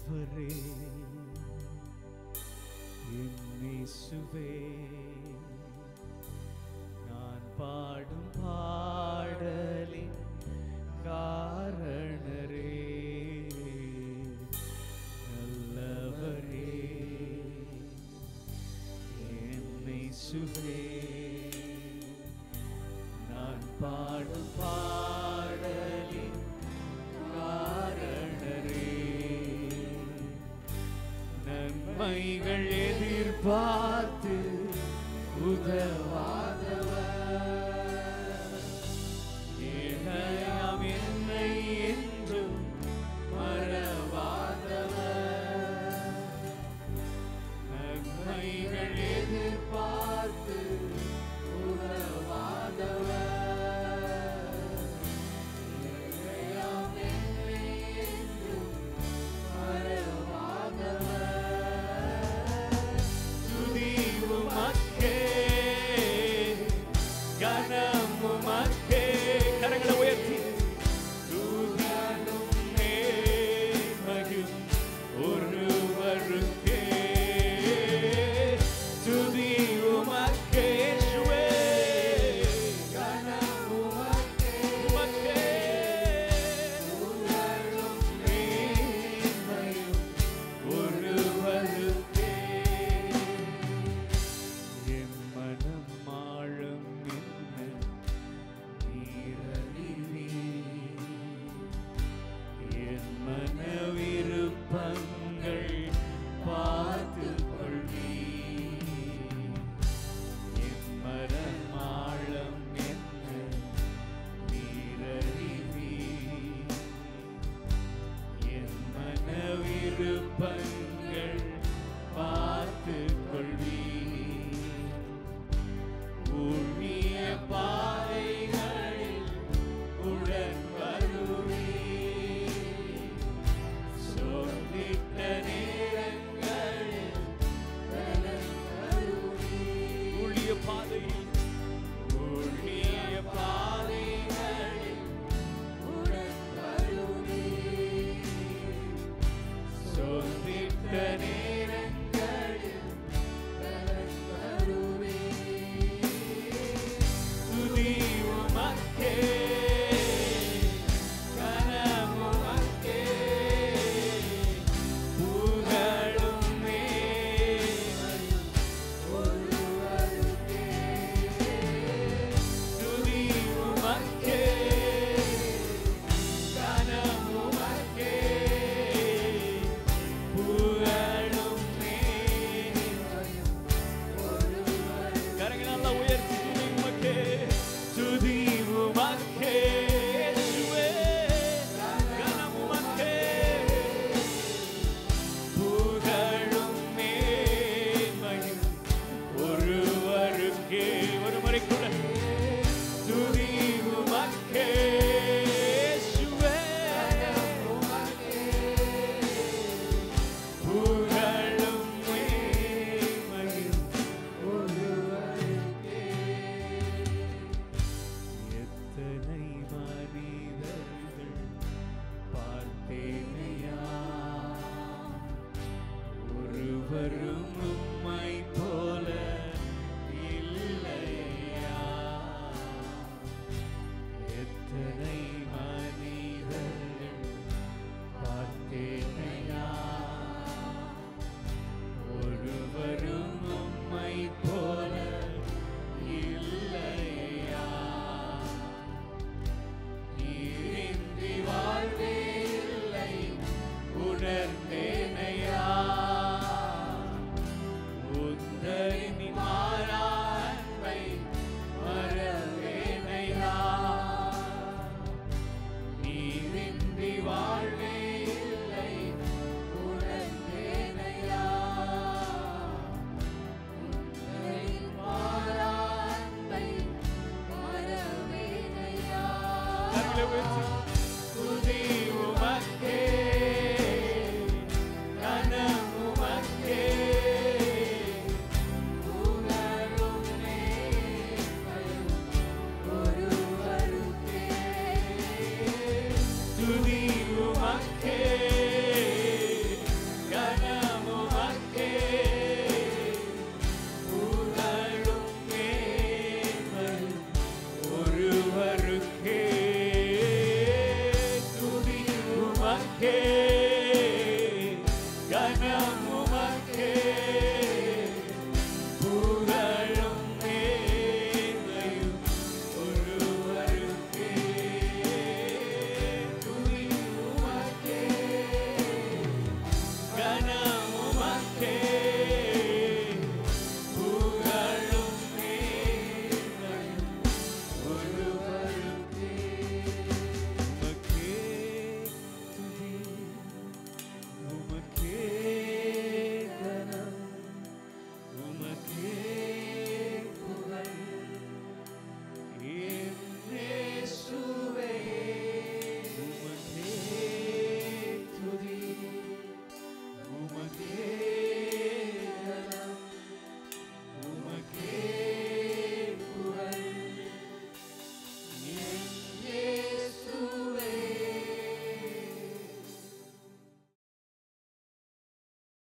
நல்லவரே என்னேசுவே நான் பாடும் பாடலின் காரணரே நல்லவரே என்னேசுவே நான் பாடும் பாடலின் காரணரே நன்மைகள் எதிர்பார்த்து உதவாதவர் ஏழையாம் என்னை என்றும் மறவாதவர் நன்மைகள் எதிர்பார்த்து உதவாதவர் ஏழையாம் என்னை என்றும் மறவாதவர் துதி உமக்கே கனம் உமக்கே கரங்களை உயர்த்தி தூதனும் நேர்மையும் ஒருவருக்கே துதி உமக்கே இயேசுவே. கனம் உமக்கே உமக்கே தூதனும் நேர்மையும் ஒருவருக்கே என் மனம் ஆழம் என்ன நீரறிவி என் மன விருப்பங்கள் பார்த்து கொள்வி என் மனம் ஆழம் என்ன நீரறிவி என் மன விருப்பங்கள் பார்த்து கொள்வி ஊழிய பாதைகளில் உடன் வருவி சோர்ந்திட்ட நேரங்களில் பலன் தருவி. ஊழிய பாதையில் ஊழிய பாதைகளில் உடன் வருவி சோர்ந்திட்ட நேரங்களில் பலன் தருவி. துதி உமக்கே, கனம் உமக்கே, புகழும் மேன்மையும் ஒருவருக்கே. துதி உமக்கே, கனம் உமக்கே, புகழும் மேன்மையும் கரங்களை நல்லா உயர்த்தி துதி உமக்கே துதி உமக்கே இயேசுவே கனம் உமக்கே புகழும் மேன்மையும் ஒருவருக்கே ஒரு முறை கூட துதி உமக்கே இயேசுவே புகழும் மேன்மையும் ஒருவருக்கே எத்தனை மனிதர்கள் பார்த்தேனையா ஒருவரும் உம்மை போல இல்லையா எத்தனை மனிதர்கள் பார்த்தேனையா ஒருவரும் உம்மை போல இல்லையா நீரின்றி வாழ்வே இல்லை உணர்ந்தேனையா உந்தரின் மாறா அன்பை மறவேனையா நீரின்றி வாழ்வே இல்லை உணர்ந்தேனையா உந்தரின் மாறா அன்பை மறவேனையா கரங்களை உயர்த்தி துதி உமக்கே